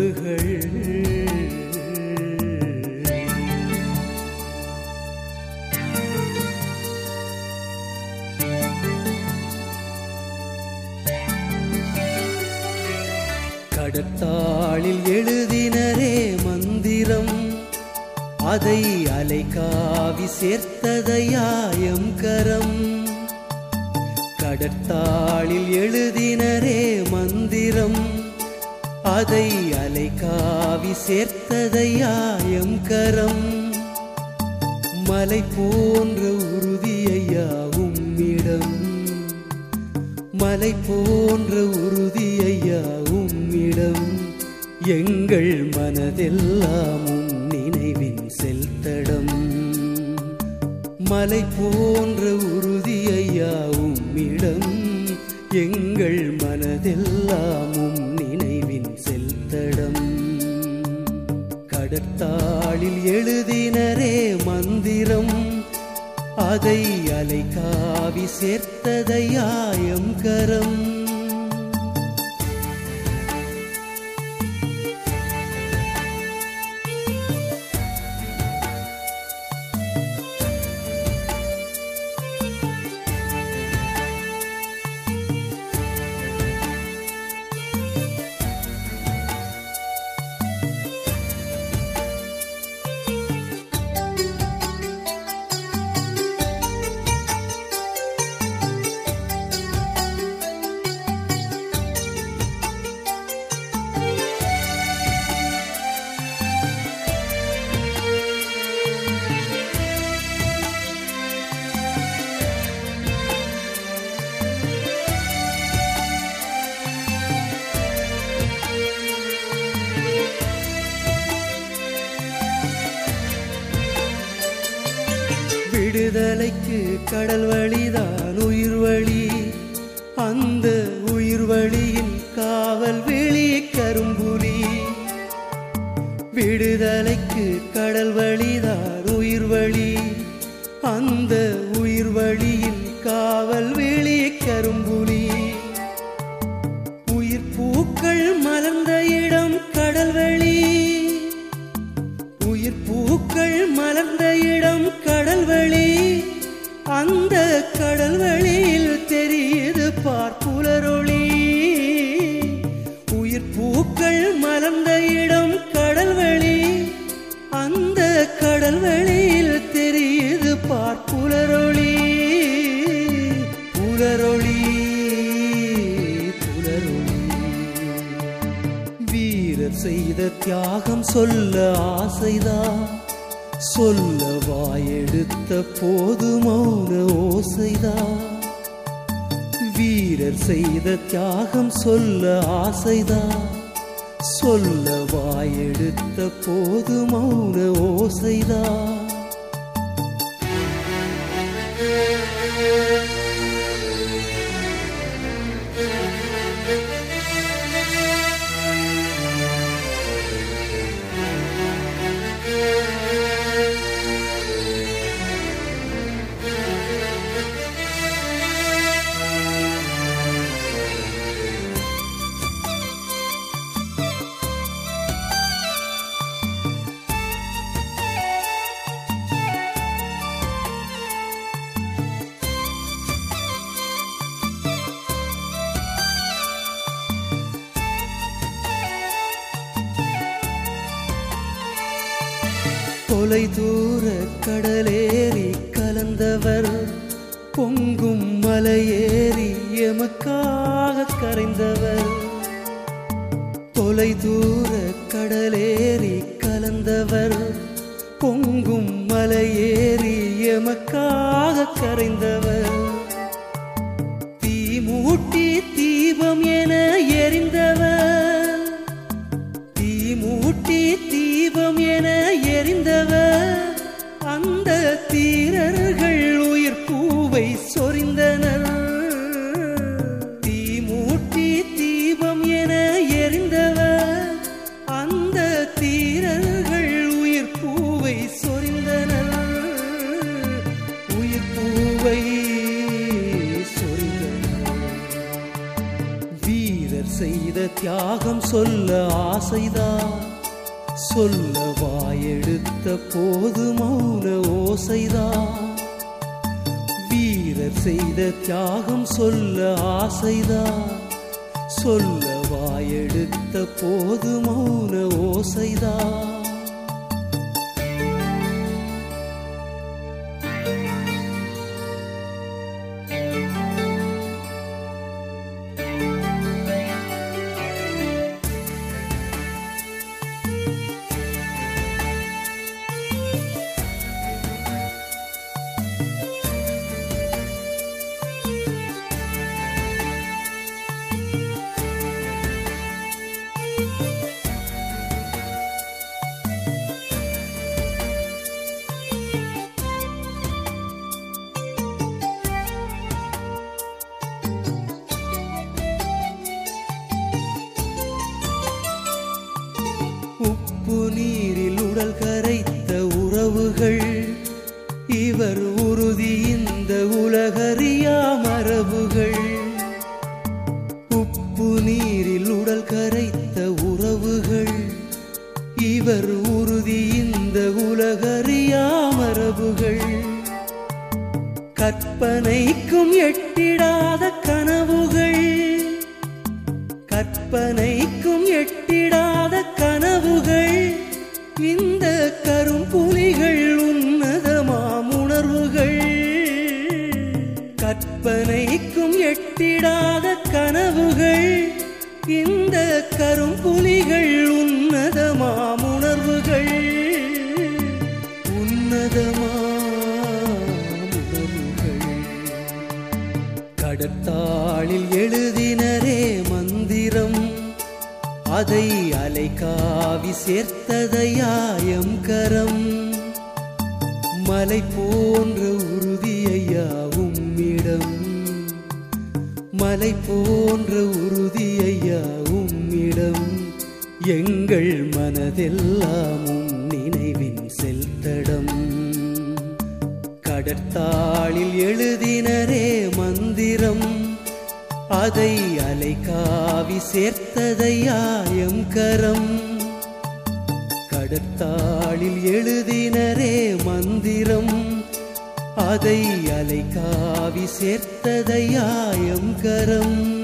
உறவுகள் கடத்தாளில் எழுதினரே மந்திரம் அதை அலைகாவி சேர்த்ததையாயம் கரம் கடற்தாளில் எழுதினரே மந்திரம் அதை அலைகாவி சேர்த்ததையாயம் கரம் மலை போன்ற உறுதியையா உம்மிடம் மலை போன்ற உறுதியையா உம்மிடம் எங்கள் மனதெல்லாம் உம் நினைவின் செல்தடம் மலை போன்ற உறுதியையா உம்மிடம் எங்கள் மனதெல்லாம் உம் நினைவின் செல்தடம் கடற்தாளில் எழுதினரே மந்திரம் அதை அலைகாவி சேர்த்ததையாயம் கரம் விடுதலைக்கு கடல் வழிதான் உயிர் வழி அந்த உயிர் வழியின் காவல் வெளி கரும்புலி விடுதலைக்கு கடல் வழிதான் உயிர் வழி அந்த உயிர் வழியின் காவல் வெளி கரும்புலி உயிர் பூக்கள் மலர்ந்த இடம் கடல்வழி உயிர் பூக்கள் மலர்ந்த இடம் கடல்வழி அந்த கடல்வழியில் தெரியுது பார்ப்புலரொளி உயிர் பூக்கள் மலர்ந்த இடம் கடல்வழி அந்த கடல்வழியில் தெரியுது பார்ப்புலரொளி புலரொளி புலரொளி வீரர் செய்த தியாகம் சொல்ல ஆசைதான் சொல்ல வாயெடுத்த போது மௌன ஓசைதான் வீரர் செய்த தியாகம் சொல்ல ஆசைதான் சொல்ல வாயெடுத்த போது மௌன ஓசைதான் தொலை தூர கடலேறி கலந்தவர் பொங்கும் மலையேறி எமக்காக கரைந்தவர் தொலை தூர கடலேறி கலந்தவர் பொங்கும் மலையேறி எமக்காக கரைந்தவர் தீ மூட்டி தீபம் என எரிந்தவர் தீ மூட்டி தீபம் என எரிந்தவர் அந்த தீரர்கள் உயிர் பூவை சொரிந்தனர் தீ மூட்டி தீபம் என எரிந்தவர் அந்த தீரர்கள் உயிர் பூவை சொரிந்தனர் உயிர் பூவை சொரிந்தனர் வீரர் செய்த செய்த தியாகம் சொல்ல ஆசைதான் சொல்ல வாயெடுத்த போது மௌன ஓசைதான் வீரர் செய்த தியாகம் சொல்ல ஆசைதான் சொல்ல வாயெடுத்த போது மௌன ஓசைதான் உப்பு நீரில் உடல் கரைத்த உறவுகள் இவர் உறுதி இந்த உலகறியா மரபுகள் உப்பு நீரில் உடல் கரைத்த உறவுகள் இவர் உறுதி இந்த உலகறியா மரபுகள் கற்பனைக்கும் எட்டிடாத கனவுகள் கற்பனைக்கும் எட்டிடாத கனவுகள் இந்த கரும்புலிகள் உன்னதமாம் உணர்வுகள் கற்பனைக்கும் எட்டிடாத கனவுகள் இந்த கரும்புலிகள் உன்னதமாம் உணர்வுகள் உன்னதமாம் உணர்வுகள் கடத்தாளில் எழுதினரே மந்திரம் அதை அலைகாவி சேர்த்ததையாயம் கரம் மலை போன்ற உறுதியையா உம்மிடம் மலை போன்ற உறுதியையா உம்மிடம் எங்கள் மனதெல்லாம் உம் நினைவின் செல்தடம் கடற்தாளில் எழுதினரே மந்திரம் அதை அலைகாவி சேர்த்ததையாயம் கரம் கடற்தாளில் எழுதினரே மந்திரம் அதை அலைகாவி சேர்த்ததையாயம் கரம்